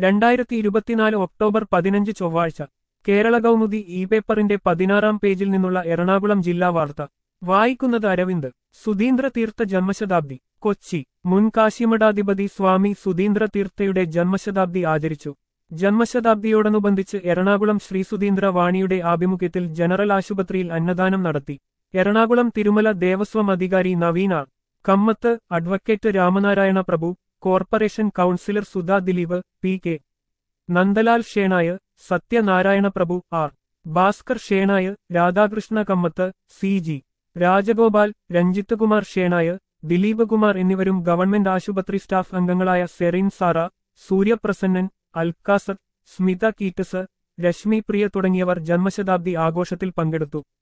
രണ്ടായിരത്തി ഇരുപത്തിനാല് ഒക്ടോബർ പതിനഞ്ച് ചൊവ്വാഴ്ച കേരള കൗമുദി ഇ പേപ്പറിന്റെ പതിനാറാം പേജിൽ നിന്നുള്ള എറണാകുളം ജില്ലാ വാർത്ത വായിക്കുന്നത് അരവിന്ദ് സുധീന്ദ്ര തീർത്ഥ ജന്മശതാബ്ദി കൊച്ചി മുൻ കാശിമഠാധിപതി സ്വാമി സുധീന്ദ്ര തീർത്ഥയുടെ ജന്മശതാബ്ദി ആചരിച്ചു ജന്മശതാബ്ദിയോടനുബന്ധിച്ച് എറണാകുളം ശ്രീ സുധീന്ദ്ര വാണിയുടെ ആഭിമുഖ്യത്തിൽ ജനറൽ ആശുപത്രിയിൽ അന്നദാനം നടത്തി എറണാകുളം തിരുമല ദേവസ്വം അധികാരി Naveen R Kammath advocate Ramanarayana Prabhu corporation councillor Sudha Dileep P K Nandalal Shenoy Sathyanarayana Prabhu R Bhaskar Shenoy Radhakrishna Kammath C G Rajagopal Ranjith Kumar Shenoy Dileep Kumar എന്നിവരും ഗവൺമെന്റ് ആശുപത്രി സ്റ്റാഫ് അംഗങ്ങളായ സെറിൻ സാറ സൂര്യപ്രസന്നൻ അൽക്കാസർ സ്മിത കീറ്റസ് രശ്മി പ്രിയ തുടങ്ങിയവർ ജന്മശതാബ്ദി ആഘോഷത്തിൽ പങ്കെടുത്തു